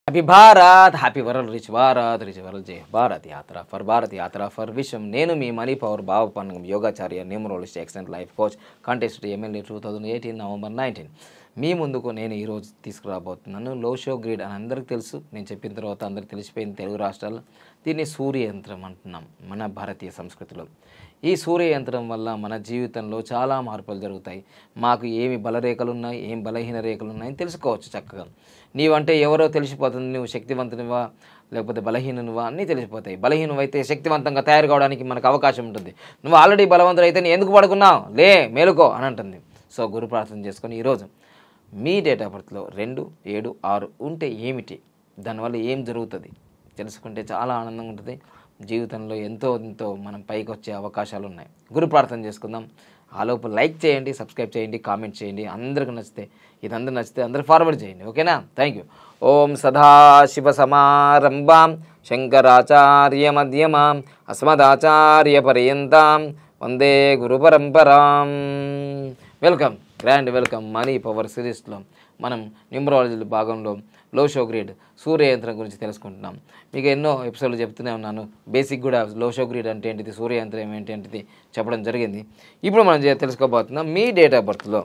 happy Bharat happy world rich Bharat rich world Jai Bharat యాత్ర for Bharat యాత్ర for విశ్వం నేను మీ మనీ పవర్ భావ పన్నం యోగాచార్య numerologist excellent life coach contest MLA two thousand eighteen November nineteen మీ ముందుకు నేను ఈరోజు తీసుకురాబోతున్నాను లో షో గ్రీడ్ అని అందరికీ తెలుసు నేను చెప్పిన తర్వాత అందరికీ తెలిసిపోయింది తెలుగు రాష్ట్రాల్లో దీన్ని సూర్య యంత్రం అంటున్నాం మన భారతీయ సంస్కృతిలో ఈ సూర్య యంత్రం వల్ల మన జీవితంలో చాలా మార్పులు జరుగుతాయి మాకు ఏమి బలరేఖలు ఉన్నాయి ఏం బలహీన రేఖలు ఉన్నాయని తెలుసుకోవచ్చు చక్కగా నీవంటే ఎవరో తెలిసిపోతుంది నువ్వు శక్తివంతునివా లేకపోతే బలహీనునివా అన్నీ తెలిసిపోతాయి బలహీనమైతే శక్తివంతంగా తయారు కావడానికి మనకు అవకాశం ఉంటుంది నువ్వు ఆల్రెడీ బలవంతుడు అయితే నేను ఎందుకు పడుకున్నావు లే మేలుకో అని అంటుంది సో గురు ప్రార్థన చేసుకొని ఈరోజు మీ డేట్ ఆఫ్ బర్త్లో రెండు ఏడు ఆరు ఉంటే ఏమిటి దానివల్ల ఏం జరుగుతుంది తెలుసుకుంటే చాలా ఆనందంగా ఉంటుంది జీవితంలో ఎంతో ఎంతో మనం పైకి వచ్చే అవకాశాలు ఉన్నాయి గురు ప్రార్థన చేసుకుందాం ఆలోపు లైక్ చేయండి సబ్స్క్రైబ్ చేయండి కామెంట్ చేయండి అందరికి నచ్చితే ఇది అందరు నచ్చితే అందరు ఫార్వర్డ్ చేయండి ఓకేనా థ్యాంక్ యూ ఓం సదాశివ సమారంభాం శంకరాచార్య మధ్యమాం అస్మదాచార్య పర్యంతాం వందే గురు పరంపరాం welcome grand welcome money power సిరీస్లో మనం న్యూమరాలజీ భాగంలో లో షో గ్రీడ్ సూర్య యంత్రం గురించి తెలుసుకుంటున్నాం మీకు ఎన్నో ఎపిసోడ్లు చెప్తూనే ఉన్నాను బేసిక్ కూడా లో షో గ్రీడ్ అంటే ఏంటిది సూర్య యంత్రం ఏంటి ఏంటిది చెప్పడం జరిగింది ఇప్పుడు మనం చే- తెలుసుకోబోతున్నాం మీ డేట్ ఆఫ్ బర్త్లో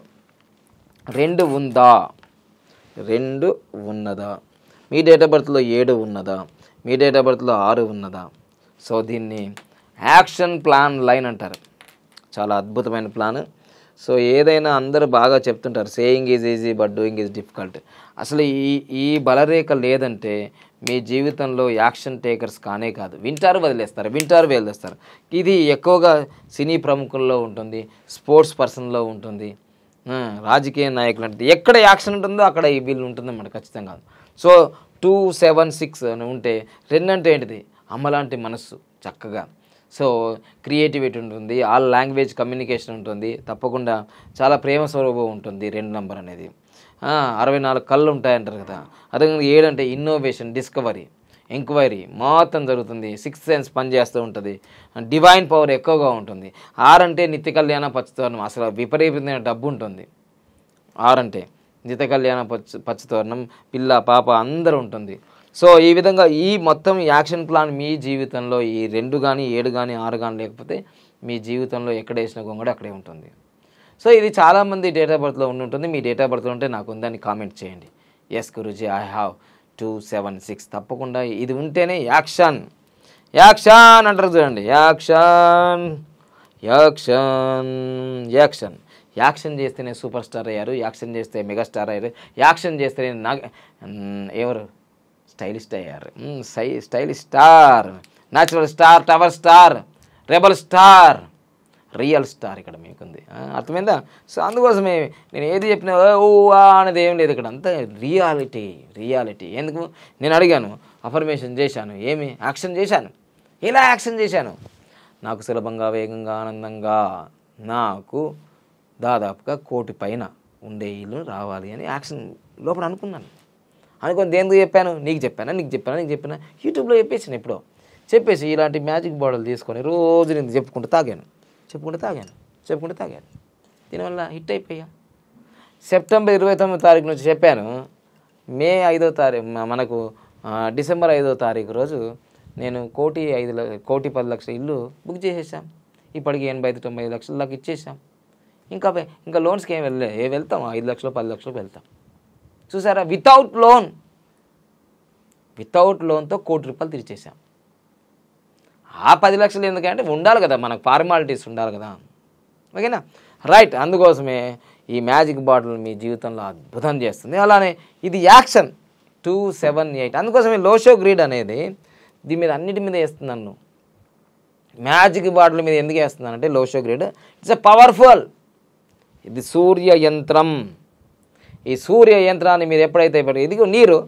రెండు ఉందా రెండు ఉన్నదా మీ డేట్ ఆఫ్ బర్త్లో ఏడు ఉన్నదా మీ డేట్ ఆఫ్ బర్త్లో ఆరు ఉన్నదా సో దీన్ని యాక్షన్ ప్లాన్ లైన్ అంటారు చాలా అద్భుతమైన ప్లాన్ సో ఏదైనా అందరూ బాగా చెప్తుంటారు saying is easy but doing is difficult అసలు ఈ ఈ బలరేఖ లేదంటే మీ జీవితంలో యాక్షన్ టేకర్స్ కానే కాదు వింటారు వదిలేస్తారు వింటారు వదిలేస్తారు ఇది ఎక్కువగా సినీ ప్రముఖుల్లో ఉంటుంది స్పోర్ట్స్ పర్సన్లో ఉంటుంది ఆ, రాజకీయ నాయకులు అంటే ఎక్కడ యాక్షన్ ఉంటుందో అక్కడ ఈ బిల్ ఉంటుంది అన్నమాట ఖచ్చితంగా సో టూ సెవెన్ సిక్స్ అని ఉంటే రెండు అంటే ఏంటిది అమ్మలాంటి మనస్సు చక్కగా సో క్రియేటివిటీ ఉంటుంది ఆల్ లాంగ్వేజ్ కమ్యూనికేషన్ ఉంటుంది తప్పకుండా చాలా ప్రేమ స్వరూపం ఉంటుంది రెండు నంబర్ అనేది ఆ, అరవై నాలుగు కళ్ళు ఉంటాయంటారు కదా అదే ఏడు అంటే ఇన్నోవేషన్ డిస్కవరీ ఎంక్వైరీ మొత్తం జరుగుతుంది సిక్స్త్ సెన్స్ పనిచేస్తూ ఉంటుంది డివైన్ పవర్ ఎక్కువగా ఉంటుంది ఆర్ అంటే నిత్య కళ్యాణ పచ్చతోరణం అసలు విపరీతమైన డబ్బు ఉంటుంది ఆర్ అంటే నిత్య కళ్యాణ పచ్చ పచ్చతోరణం పిల్ల పాప అందరూ ఉంటుంది సో ఈ విధంగా ఈ మొత్తం యాక్షన్ ప్లాన్ మీ జీవితంలో ఈ రెండు కానీ ఏడు కానీ ఆరు కానీ లేకపోతే మీ జీవితంలో ఎక్కడ వేసిన గొంగడ అక్కడే ఉంటుంది సో ఇది చాలామంది డేట్ ఆఫ్ బర్త్లో ఉండి ఉంటుంది మీ డేట్ ఆఫ్ బర్త్లో ఉంటే నాకు ఉందని కామెంట్ చేయండి yes Guruji I have two seven six తప్పకుండా ఇది ఉంటేనే యాక్షన్ యాక్షన్ అంటారు చూడండి యాక్షన్ యాక్షన్ యాక్షన్ యాక్షన్ చేస్తేనే సూపర్ స్టార్ అయ్యారు యాక్షన్ చేస్తే మెగాస్టార్ అయ్యారు యాక్షన్ చేస్తేనే నా మ్, ఎవరు స్టైలిస్ట్ అయ్యారు మ్, స్టై stylish star natural star tower star rebel star real star ఇక్కడ మీకుంది ఆ, అర్థమైందా సో అందుకోసమే నేను ఏది చెప్పినా ఓ ఆ అనేది ఏం లేదు ఇక్కడ అంతా రియాలిటీ రియాలిటీ ఎందుకు నేను అడిగాను అఫర్మేషన్ చేశాను ఏమి యాక్షన్ చేశాను ఎలా యాక్షన్ చేశాను నాకు సులభంగా వేగంగా ఆనందంగా నాకు దాదాపుగా కోటి పైన ఉండే ఇల్లు రావాలి అని యాక్షన్ లోపల అనుకున్నాను అనుకొని దేనికి చెప్పాను నీకు చెప్పానా నీకు చెప్పానా నీకు చెప్పానా యూట్యూబ్లో చెప్పేసాను ఎప్పుడో చెప్పేసి ఇలాంటి మ్యాజిక్ బాటిల్ తీసుకొని రోజు నేను చెప్పుకుంటూ తాగాను చెప్పుకుంటూ తాగాను చెప్పుకుంటూ తాగాను దీనివల్ల హిట్ అయిపోయా సెప్టెంబర్ ఇరవై తొమ్మిది తారీఖు నుంచి చెప్పాను మే ఐదో తారీఖు మనకు ఆ, డిసెంబర్ ఐదో తారీఖు రోజు నేను కోటి ఐదు ల- కోటి పది లక్షల ఇల్లు బుక్ చేసేసాం ఇప్పటికి ఎనభై ఐదు తొంభై ఐదు లక్షల దాకా ఇచ్చేసాం ఇంకా వే- ఇంకా లోన్స్కి ఏం వెళ్ళలే ఏ వెళ్తాం ఐదు లక్షలు పది లక్షలు వెళ్తాం చూసారా వితౌట్ లోన్ వితౌట్ లోన్తో కోటి రూపాయలు తీర్చేసాం ఆ పది లక్షలు ఎందుకంటే ఉండాలి కదా మనకు ఫార్మాలిటీస్ ఉండాలి కదా ఓకేనా రైట్ అందుకోసమే ఈ మ్యాజిక్ బాటిల్ మీ జీవితంలో అద్భుతం చేస్తుంది అలానే ఇది యాక్షన్ టూ సెవెన్ ఎయిట్ అందుకోసమే లోషో గ్రీడ్ అనేది దీని మీద అన్నిటి మీద వేస్తుంది నన్ను మ్యాజిక్ బాటిల్ మీద ఎందుకు వేస్తున్నానంటే Lo Shu grid it's a powerful ఇది సూర్య యంత్రం ఈ సూర్య యంత్రాన్ని మీరు ఎప్పుడైతే పెట్టి ఇదిగో నీరు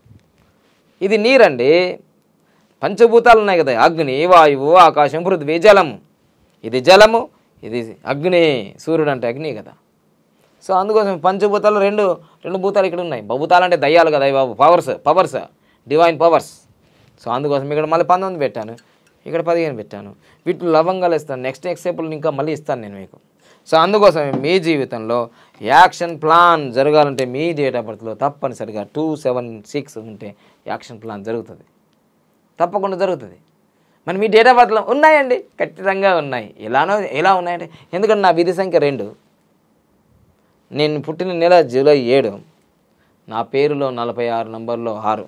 ఇది నీరండి పంచభూతాలు ఉన్నాయి కదా అగ్ని వాయువు ఆకాశం పృథ్వీ జలము ఇది జలము ఇది అగ్ని సూర్యుడు అంటే అగ్ని కదా సో అందుకోసం పంచభూతాలు రెండు రెండు భూతాలు ఇక్కడ ఉన్నాయి భూతాలు అంటే దయ్యాలు కదా అయ్య బాబు powers powers divine powers so అందుకోసం ఇక్కడ మళ్ళీ పంతొమ్మిది పెట్టాను ఇక్కడ పదిహేను పెట్టాను వీటిలో లవంగాలు ఇస్తాను నెక్స్ట్ ఎక్సేపుల్ ఇంకా మళ్ళీ ఇస్తాను నేను మీకు సో అందుకోసమే మీ జీవితంలో యాక్షన్ ప్లాన్ జరగాలంటే మీ డేట్ ఆఫ్ బర్త్లో తప్పనిసరిగా టూ సెవెన్ సిక్స్ ఉంటే యాక్షన్ ప్లాన్ జరుగుతుంది తప్పకుండా జరుగుతుంది మరి మీ డేట్ ఆఫ్ బర్త్లో ఉన్నాయండి ఖచ్చితంగా ఉన్నాయి ఎలానో ఎలా ఉన్నాయంటే ఎందుకంటే నా విధి సంఖ్య రెండు నేను పుట్టిన నెల జూలై ఏడు నా పేరులో నలభై ఆరు నంబర్లో ఆరు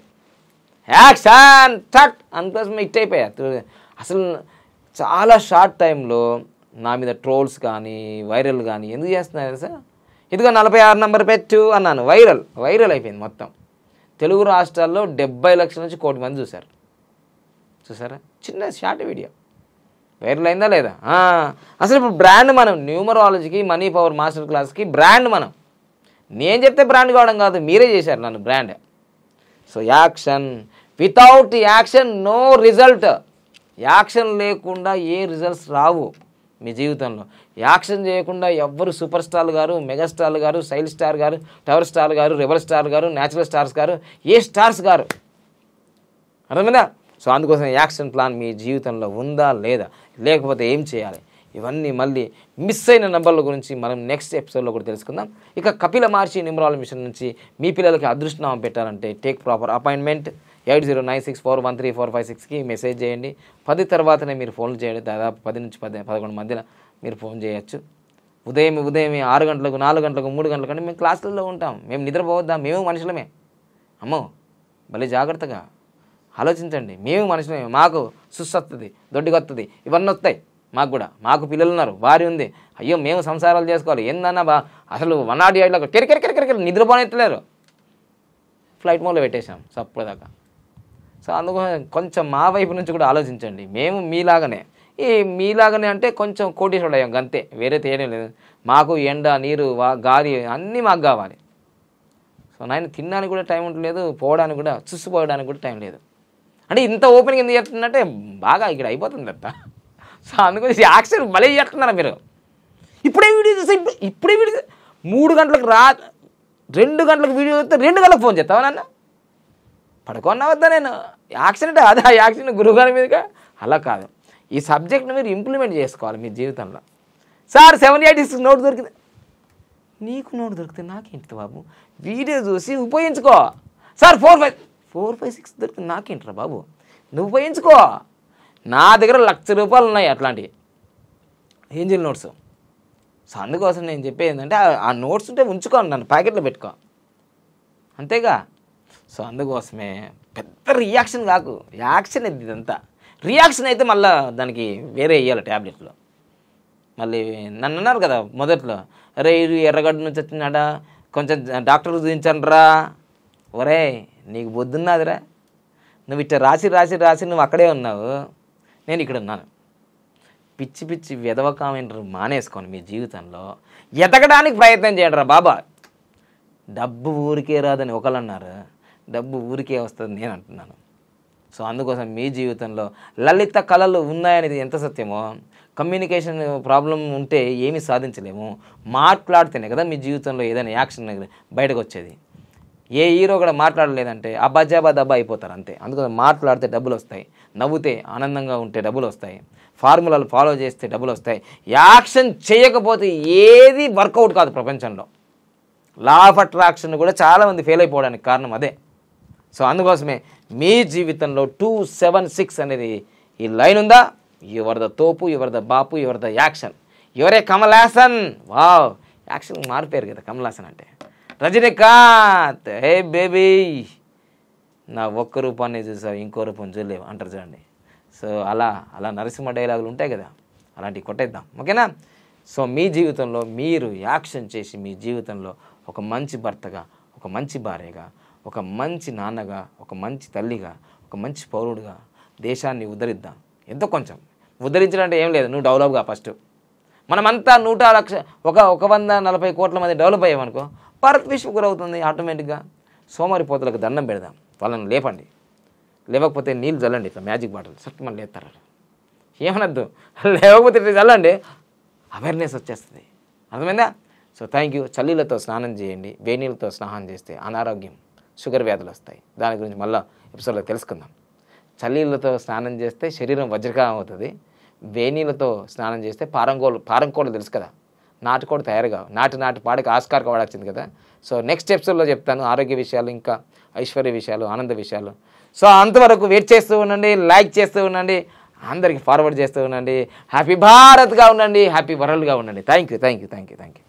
యాక్షన్ టట్ అందుకోసం ఇట్ అయిపోయా అసలు చాలా షార్ట్ టైంలో నా మీద ట్రోల్స్ కానీ వైరల్ కానీ ఎందుకు చేస్తున్నారు సార్ ఇదిగో నలభై ఆరు నంబర్ పెట్టు అన్నాను వైరల్ వైరల్ అయిపోయింది మొత్తం తెలుగు రాష్ట్రాల్లో డెబ్బై లక్షల నుంచి కోటి మంది చూశారు చూసారా చిన్న షార్ట్ వీడియో వైరల్ అయిందా లేదా ఆ, అసలు ఇప్పుడు బ్రాండ్ మనం న్యూమరాలజీకి మనీ పవర్ మాస్టర్ క్లాస్కి బ్రాండ్ మనం నేను చెప్తే బ్రాండ్ కావడం కాదు మీరే చేశారు నన్ను brand so action without action no result action లేకుండా ఏ రిజల్ట్స్ రావు మీ జీవితంలో యాక్షన్ చేయకుండా ఎవ్వరు super star garu megastar garu style star garu tower star garu rebel star garu natural stars garu ఏ స్టార్స్ గారు అర్థమైందా సో అందుకోసం యాక్షన్ ప్లాన్ మీ జీవితంలో ఉందా లేదా లేకపోతే ఏం చేయాలి ఇవన్నీ మళ్ళీ మిస్ అయిన నంబర్ల గురించి మనం నెక్స్ట్ ఎపిసోడ్లో కూడా తెలుసుకుందాం ఇక కపిల మహర్షి నిమరాల మిషన్ నుంచి మీ పిల్లలకి అదృష్టనామం పెట్టాలంటే take proper appointment eight zero nine six four one three four five సిక్స్కి మెసేజ్ చేయండి పది తర్వాతనే మీరు ఫోన్లు చేయండి దాదాపు పది నుంచి పది పదకొండు మధ్యలో మీరు ఫోన్ చేయొచ్చు ఉదయం ఉదయం ఆరు గంటలకు నాలుగు గంటలకు మూడు గంటలకు అంటే మేము క్లాసులలో ఉంటాం మేము నిద్రపోవద్దాం మేము మనుషులమే అమ్మో భలే జాగ్రత్తగా ఆలోచించండి మేము మనుషులమే మాకు సుస్సు వస్తుంది దొడ్డికొస్తుంది ఇవన్నీ వస్తాయి మాకు కూడా మాకు పిల్లలు ఉన్నారు భార్య ఉంది అయ్యో మేము సంసారాలు చేసుకోవాలి ఏందన్నా బా అసలు వన్ నాట్ ఎయిట్లో కిరికిరి కిరికిరి నిద్రపోనెత్తలేరు ఫ్లైట్ మోడ్లో పెట్టేశాం సప్పటిదాకా సో అందుకోసం కొంచెం మా వైపు నుంచి కూడా ఆలోచించండి మేము మీలాగానే ఈ మీలాగానే అంటే కొంచెం కోటీశ్వరుడు అయ్యాం అంతే వేరే తేడం లేదు మాకు ఎండ నీరు వా గాలి అన్నీ మాకు కావాలి సో నాయన తినడానికి కూడా టైం ఉండలేదు పోవడానికి కూడా చూసిపోవడానికి కూడా టైం లేదు అంటే ఇంత ఓపెనింగ్ ఎందుకు చేస్తుందంటే బాగా ఇక్కడ అయిపోతుంది అంత సో అందుకని యాక్షన్ భలే చేస్తున్నారా మీరు ఇప్పుడే వీడియో చూస్తే ఇప్పుడు- ఇప్పుడే వీడియో చూ- మూడు గంటలకు రా రెండు గంటలకు వీడియో చూస్తే రెండు గంటలకు ఫోన్ చేస్తావా నాన్న పడుకున్నా వద్దా నేను యాక్షన్ అంటే అదే యాక్షన్ గురువుగారి మీదుగా అలా కాదు ఈ సబ్జెక్ట్ని మీరు ఇంప్లిమెంట్ చేసుకోవాలి మీ జీవితంలో sir seven eight six note దొరికింది నీకు నోట్ దొరికితే నాకేంటి బాబు వీడియో చూసి ఉపయోగించుకో sir four five four five six దొరికింది నాకేంటిరా బాబు నువ్వు ఉపయోగించుకో నా దగ్గర లక్ష రూపాయలు ఉన్నాయి అట్లాంటివి ఏంజిల్ నోట్స్ సో అందుకోసం నేను చెప్పేది ఏంటంటే ఆ- ఆ నోట్స్ ఉంటే ఉంచుకో నన్ను ప్యాకెట్లో పెట్టుకో అంతేగా సో అందుకోసమే పెద్ద రియాక్షన్ కాకు యాక్షన్ ఇది ఇదంతా రియాక్షన్ అయితే మళ్ళీ దానికి వేరే వేయాలి ట్యాబ్లెట్లో మళ్ళీ నన్ను అన్నారు కదా మొదట్లో అరే ఇది ఎర్రగడ్డ నుంచి వచ్చినాడా కొంచెం డాక్టర్ చూపించండిరా ఒరే నీకు బొద్దున్నదిరా నువ్వు ఇట్లా రాసి రాసి రాసి నువ్వు అక్కడే ఉన్నావు నేను ఇక్కడ ఉన్నాను పిచ్చి పిచ్చి విధవ కామెంటర్ మానేసుకొని మీ జీవితంలో ఎదగడానికి ప్రయత్నం చేయండి రా బాబా డబ్బు ఊరికే రాదని ఒకళ్ళు అన్నారు డబ్బు ఊరికే వస్తుంది నేను అంటున్నాను సో అందుకోసం మీ జీవితంలో లలిత కళలు ఉన్నాయనేది ఎంత సత్యమో కమ్యూనికేషన్ ప్రాబ్లం ఉంటే ఏమీ సాధించలేము మాట్లాడితేనే కదా మీ జీవితంలో ఏదైనా యాక్షన్ బయటకు వచ్చేది ఏ హీరో కూడా మాట్లాడలేదంటే అబ్బాజాబా దబ్బా అయిపోతారు అంతే అందుకోసం మాట్లాడితే డబ్బులు వస్తాయి నవ్వుతే ఆనందంగా ఉంటే డబ్బులు వస్తాయి ఫార్ములాలు ఫాలో చేస్తే డబ్బులు వస్తాయి యాక్షన్ చేయకపోతే ఏది వర్కౌట్ కాదు ప్రపంచంలో లా ఆఫ్ అట్రాక్షన్ కూడా చాలామంది ఫెయిల్ అయిపోవడానికి కారణం అదే సో అందుకోసమే మీ జీవితంలో టూ సెవెన్ సిక్స్ అనేది ఈ లైన్ ఉందా యువర్ ద తోపు యువర్ ద బాపు యువర్ ద యాక్షన్ యువరే కమల్ హాసన్ వావ్ యాక్షన్ మారిపోయారు కదా కమల్ హాసన్ అంటే రజనీకాంత్ హే బేబీ నా ఒక్క రూపాన్ని చూసావు ఇంకో రూపం చూడలేవు అంటారు చూడండి సో అలా అలా నరసింహ డైలాగులు ఉంటాయి కదా అలాంటివి కొట్టేద్దాం ఓకేనా సో మీ జీవితంలో మీరు యాక్షన్ చేసి మీ జీవితంలో ఒక మంచి భర్తగా ఒక మంచి భార్యగా ఒక మంచి నాన్నగా ఒక మంచి తల్లిగా ఒక మంచి పౌరుడిగా దేశాన్ని ఉద్ధరిద్దాం ఎంతో కొంచెం ఉద్ధరించడం అంటే ఏం లేదు నువ్వు డెవలప్గా ఫస్ట్ మనమంతా నూట లక్ష ఒక ఒక వంద నలభై కోట్ల మంది డెవలప్ అయ్యామనుకో భారత్ విశ్వ గురవుతుంది ఆటోమేటిక్గా సోమరిపోతులకు దండం పెడదాం వాళ్ళని లేపండి లేవకపోతే నీళ్ళు చల్లండి ఇట్లా మ్యాజిక్ బాటిల్ సట్ మళ్ళీ లేస్తారు ఏమనద్దు లేవకపోతే ఇట్లా చల్లండి అవేర్నెస్ వచ్చేస్తుంది అర్థమైందా సో థ్యాంక్ యూ చల్లీలతో స్నానం చేయండి వేణీలతో స్నానం చేస్తే అనారోగ్యం షుగర్ వ్యాధులు వస్తాయి దాని గురించి మళ్ళీ ఎపిసోడ్లో తెలుసుకుందాం చల్లీలతో స్నానం చేస్తే శరీరం వజ్రకాలం అవుతుంది వేణీలతో స్నానం చేస్తే పారంకోలు పారంకోలు తెలుసు కదా నాటుకోడి తయారుగా నాటి నాటి పాడకి ఆస్కార్ అవార్డు వచ్చింది కదా సో నెక్స్ట్ ఎపిసోడ్లో చెప్తాను ఆరోగ్య విషయాలు ఇంకా ఐశ్వర్య విషయాలు ఆనంద విషయాలు సో అంతవరకు వెయిట్ చేస్తూ ఉండండి లైక్ చేస్తూ ఉండండి అందరికి ఫార్వర్డ్ చేస్తూ ఉండండి హ్యాపీ భారత్గా ఉండండి హ్యాపీ వరల్డ్గా ఉండండి thank you thank you thank you thank you